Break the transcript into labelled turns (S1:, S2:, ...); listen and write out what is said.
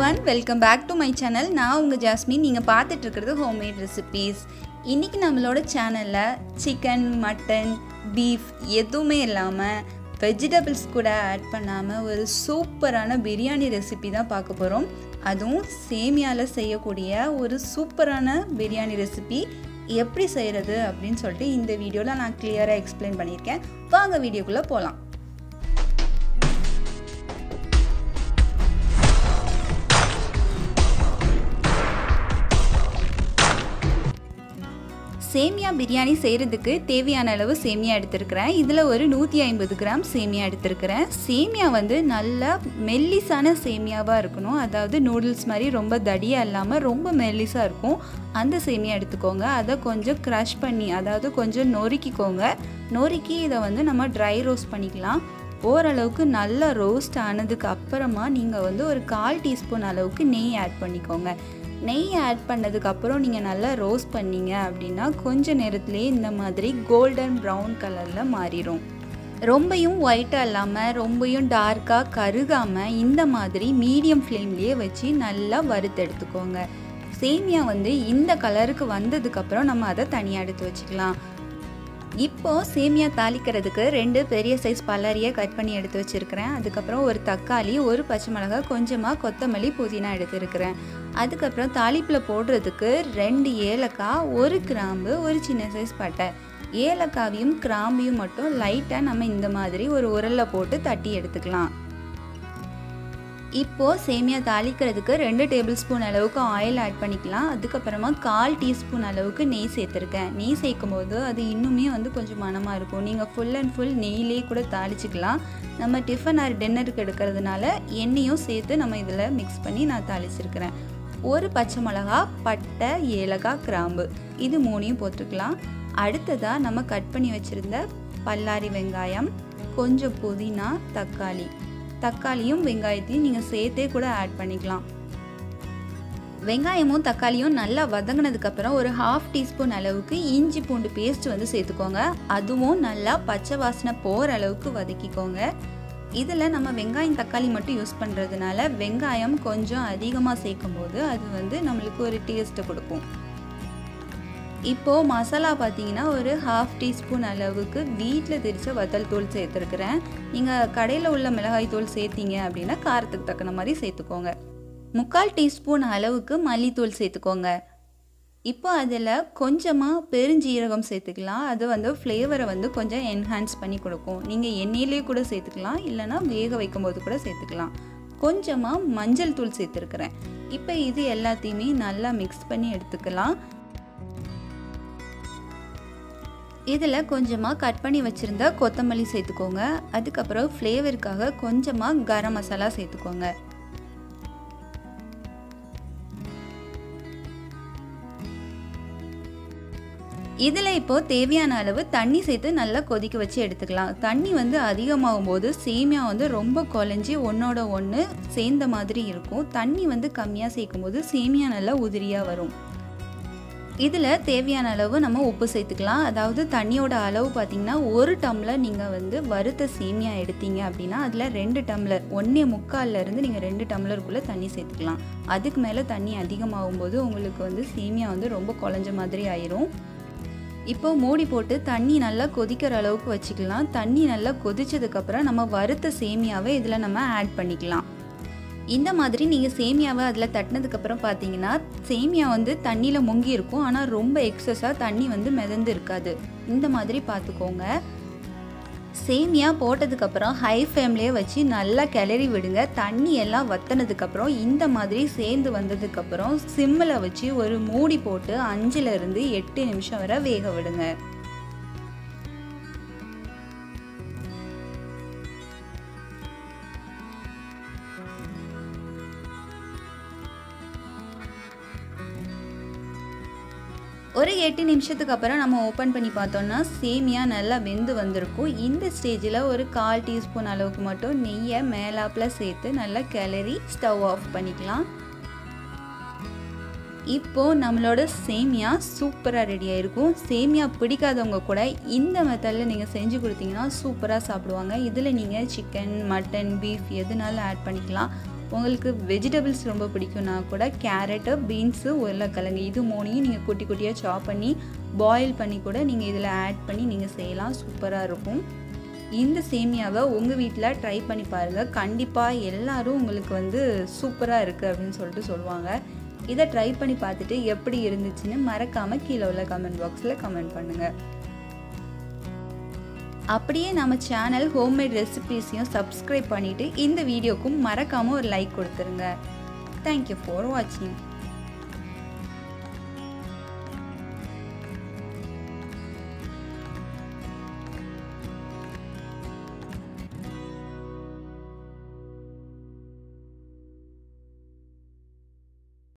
S1: one welcome back to my channel நான் உங்கள் jasmine நீங்கள் பார்த்துட்டு இருக்கிறது ஹோம்மேட் ரெசிபீஸ் இன்றைக்கி நம்மளோட சேனலில் சிக்கன் மட்டன் பீஃப் எதுவுமே இல்லாமல் வெஜிடபிள்ஸ் கூட ஆட் பண்ணாமல் ஒரு சூப்பரான பிரியாணி ரெசிபி தான் பார்க்க போகிறோம் அதுவும் சேமியாவில் செய்யக்கூடிய ஒரு சூப்பரான பிரியாணி ரெசிபி எப்படி செய்கிறது அப்படின்னு சொல்லிட்டு இந்த வீடியோவில் நான் கிளியராக எக்ஸ்பிளைன் பண்ணியிருக்கேன் வாங்க வீடியோக்குள்ளே போகலாம் சேமியா பிரியாணி செய்கிறதுக்கு தேவையான அளவு சேமியா எடுத்திருக்கிறேன் இதில் ஒரு நூற்றி ஐம்பது கிராம் சேமியா எடுத்திருக்கிறேன் சேமியா வந்து நல்லா மெல்லிஸான சேமியாவாக இருக்கணும் அதாவது நூடுல்ஸ் மாதிரி ரொம்ப தடியாக இல்லாமல் ரொம்ப மெல்லிஸாக இருக்கும் அந்த சேமியா எடுத்துக்கோங்க அதை கொஞ்சம் க்ரஷ் பண்ணி அதாவது கொஞ்சம் நொறுக்கிக்கோங்க நொறுக்கி இதை வந்து நம்ம ட்ரை ரோஸ்ட் பண்ணிக்கலாம் ஓரளவுக்கு நல்லா ரோஸ்ட் ஆனதுக்கு அப்புறமா நீங்கள் வந்து ஒரு கால் டீஸ்பூன் அளவுக்கு நெய் ஆட் பண்ணிக்கோங்க நெய் ஆட் பண்ணதுக்கப்புறம் நீங்கள் நல்லா ரோஸ்ட் பண்ணீங்க அப்படின்னா கொஞ்ச நேரத்துலேயே இந்த மாதிரி கோல்டன் ப்ரௌன் கலரில் மாறிடும் ரொம்பையும் ஒயிட்டாக இல்லாமல் ரொம்பையும் டார்க்காக கருகாமல் இந்த மாதிரி மீடியம் ஃப்ளேம்லேயே வச்சு நல்லா வறுத்தெடுத்துக்கோங்க சேமியா வந்து இந்த கலருக்கு வந்ததுக்கப்புறம் நம்ம அதை தனியாக எடுத்து வச்சுக்கலாம் இப்போ சேமியா தாளிக்கிறதுக்கு ரெண்டு பெரிய சைஸ் பல்லாரியை கட் பண்ணி எடுத்து வச்சுருக்கிறேன் அதுக்கப்புறம் ஒரு தக்காளி ஒரு பச்சை மிளகாய் கொஞ்சமாக கொத்தமல்லி புதினா எடுத்துருக்கிறேன் அதுக்கப்புறம் தாளிப்பில் போடுறதுக்கு ரெண்டு ஏலக்காய் ஒரு கிராம்பு ஒரு சின்ன சைஸ் பட்டை ஏலக்காவையும் கிராம்பையும் மட்டும் லைட்டாக நம்ம இந்த மாதிரி ஒரு உரலில் போட்டு தட்டி எடுத்துக்கலாம் இப்போது சேமியா தாளிக்கிறதுக்கு ரெண்டு டேபிள் ஸ்பூன் அளவுக்கு ஆயில் ஆட் பண்ணிக்கலாம் அதுக்கப்புறமா கால் டீஸ்பூன் அளவுக்கு நெய் சேர்த்துருக்கேன் நெய் சேர்க்கும் போது அது இன்னுமே வந்து கொஞ்சம் மனமாக இருக்கும் நீங்கள் ஃபுல் அண்ட் ஃபுல் நெய்லே கூட தாளிச்சிக்கலாம் நம்ம டிஃபன் ஆர் டின்னருக்கு எடுக்கிறதுனால எண்ணெயும் சேர்த்து நம்ம இதில் மிக்ஸ் பண்ணி நான் தாளிச்சிருக்கிறேன் ஒரு பச்சை மிளகா பட்டை ஏலக்காய் கிராம்பு இது மூணையும் போட்டுக்கலாம் அடுத்ததாக நம்ம கட் பண்ணி வச்சுருந்த பல்லாரி வெங்காயம் கொஞ்சம் புதினா தக்காளி தக்காளியும் வெங்காயத்தையும் நீங்கள் சேர்த்தே கூட ஆட் பண்ணிக்கலாம் வெங்காயமும் தக்காளியும் நல்லா வதங்கினதுக்கப்புறம் ஒரு ஹாஃப் டீஸ்பூன் அளவுக்கு இஞ்சி பூண்டு பேஸ்ட் வந்து சேர்த்துக்கோங்க அதுவும் நல்லா பச்சை வாசனை போகிற அளவுக்கு வதக்கிக்கோங்க இதில் நம்ம வெங்காயம் தக்காளி மட்டும் யூஸ் பண்ணுறதுனால வெங்காயம் கொஞ்சம் அதிகமாக சேர்க்கும் போது அது வந்து நம்மளுக்கு ஒரு டேஸ்ட்டை கொடுக்கும் இப்போது மசாலா பார்த்தீங்கன்னா ஒரு ஹாஃப் டீஸ்பூன் அளவுக்கு வீட்டில் திரிச்ச வத்தல் தூள் சேர்த்துருக்குறேன் நீங்கள் கடையில் உள்ள மிளகாய் தூள் சேர்த்தீங்க அப்படின்னா காரத்துக்கு தக்கன மாதிரி சேர்த்துக்கோங்க முக்கால் டீஸ்பூன் அளவுக்கு மல்லித்தூள் சேர்த்துக்கோங்க இப்போ அதில் கொஞ்சமாக பெருஞ்சீரகம் சேர்த்துக்கலாம் அது வந்து ஃப்ளேவரை வந்து கொஞ்சம் என்ஹான்ஸ் பண்ணி கொடுக்கும் நீங்கள் எண்ணெயிலே கூட சேர்த்துக்கலாம் இல்லைனா வேக வைக்கும் போது கூட சேர்த்துக்கலாம் கொஞ்சமாக மஞ்சள் தூள் சேர்த்துருக்குறேன் இப்போ இது எல்லாத்தையுமே நல்லா மிக்ஸ் பண்ணி எடுத்துக்கலாம் இதில் கொஞ்சமாக கட் பண்ணி வச்சுருந்த கொத்தமல்லி சேர்த்துக்கோங்க அதுக்கப்புறம் ஃப்ளேவருக்காக கொஞ்சமாக கரம் மசாலா சேர்த்துக்கோங்க இதில் இப்போது தேவையான அளவு தண்ணி சேர்த்து நல்லா கொதிக்க வச்சு எடுத்துக்கலாம் தண்ணி வந்து அதிகமாகும் போது சேமியா வந்து ரொம்ப குழஞ்சி ஒன்றோட ஒன்று சேர்ந்த மாதிரி இருக்கும் தண்ணி வந்து கம்மியாக சேர்க்கும் போது சேமியா நல்லா உதிரியாக வரும் இதில் தேவையான அளவு நம்ம உப்பு சேர்த்துக்கலாம் அதாவது தண்ணியோட அளவு பார்த்திங்கன்னா ஒரு டம்ளர் நீங்கள் வந்து வறுத்த சேமியா எடுத்தீங்க அப்படின்னா அதில் ரெண்டு டம்ளர் ஒன்றே முக்கால்லேருந்து நீங்கள் ரெண்டு டம்ளருக்குள்ளே தண்ணி சேர்த்துக்கலாம் அதுக்கு மேலே தண்ணி அதிகமாகும் போது உங்களுக்கு வந்து சேமியா வந்து ரொம்ப குழஞ்ச மாதிரி ஆயிரும் இப்போ மூடி போட்டு தண்ணி நல்லா கொதிக்கிற அளவுக்கு வச்சுக்கலாம் தண்ணி நல்லா கொதிச்சதுக்கப்புறம் நம்ம வறுத்த சேமியாவை இதில் நம்ம ஆட் பண்ணிக்கலாம் இந்த மாதிரி நீங்கள் சேமியாவை அதில் தட்டினதுக்கப்புறம் பார்த்தீங்கன்னா சேமியா வந்து தண்ணியில் முங்கி இருக்கும் ஆனால் ரொம்ப எக்ஸஸாக தண்ணி வந்து மிதந்து இருக்காது இந்த மாதிரி பார்த்துக்கோங்க சேமியா போட்டதுக்கப்புறம் ஹை ஃப்ளேம்லேயே வச்சு நல்லா கிளறி விடுங்க தண்ணி எல்லாம் வத்தினதுக்கப்புறம் இந்த மாதிரி சேர்ந்து வந்ததுக்கப்புறம் சிம்மில் வச்சு ஒரு மூடி போட்டு அஞ்சுலேருந்து எட்டு நிமிஷம் வரை வேக விடுங்க ஒரு எட்டு நிமிஷத்துக்கு அப்புறம் நம்ம ஓப்பன் பண்ணி பார்த்தோம்னா சேமியா நல்லா வெந்து வந்திருக்கும் இந்த ஸ்டேஜில் ஒரு கால் டீஸ்பூன் அளவுக்கு மட்டும் நெய்யை மேலாப்பில் சேர்த்து நல்லா கிளறி ஸ்டவ் ஆஃப் பண்ணிக்கலாம் இப்போது நம்மளோட சேமியா சூப்பராக ரெடி ஆயிருக்கும் சேமியா பிடிக்காதவங்க கூட இந்த மெத்தடில் நீங்கள் செஞ்சு கொடுத்தீங்கன்னா சூப்பராக சாப்பிடுவாங்க இதில் நீங்கள் சிக்கன் மட்டன் பீஃப் எதுனாலும் ஆட் பண்ணிக்கலாம் உங்களுக்கு வெஜிடபிள்ஸ் ரொம்ப பிடிக்கும்னா கூட கேரட்டு பீன்ஸு உருளைக்கிழங்கு இது மூணையும் நீங்கள் குட்டி குட்டியாக சாப் பண்ணி பாயில் பண்ணி கூட நீங்கள் இதில் ஆட் பண்ணி நீங்கள் செய்யலாம் சூப்பராக இருக்கும் இந்த சேமியாவை உங்கள் வீட்டில் ட்ரை பண்ணி பாருங்கள் கண்டிப்பாக எல்லாரும் உங்களுக்கு வந்து சூப்பராக இருக்குது அப்படின்னு சொல்லிட்டு சொல்லுவாங்க இதை ட்ரை பண்ணி பார்த்துட்டு எப்படி இருந்துச்சுன்னு மறக்காமல் கீழே உள்ள கமெண்ட் பாக்ஸில் கமெண்ட் பண்ணுங்கள் அப்படியே நம்ம சேனல் ஹோம்மேட் ரெசிபீஸையும் சப்ஸ்கிரைப் பண்ணிவிட்டு இந்த வீடியோக்கும் மறக்காமல் ஒரு லைக் கொடுத்துருங்க தேங்க்யூ ஃபார் வாட்சிங்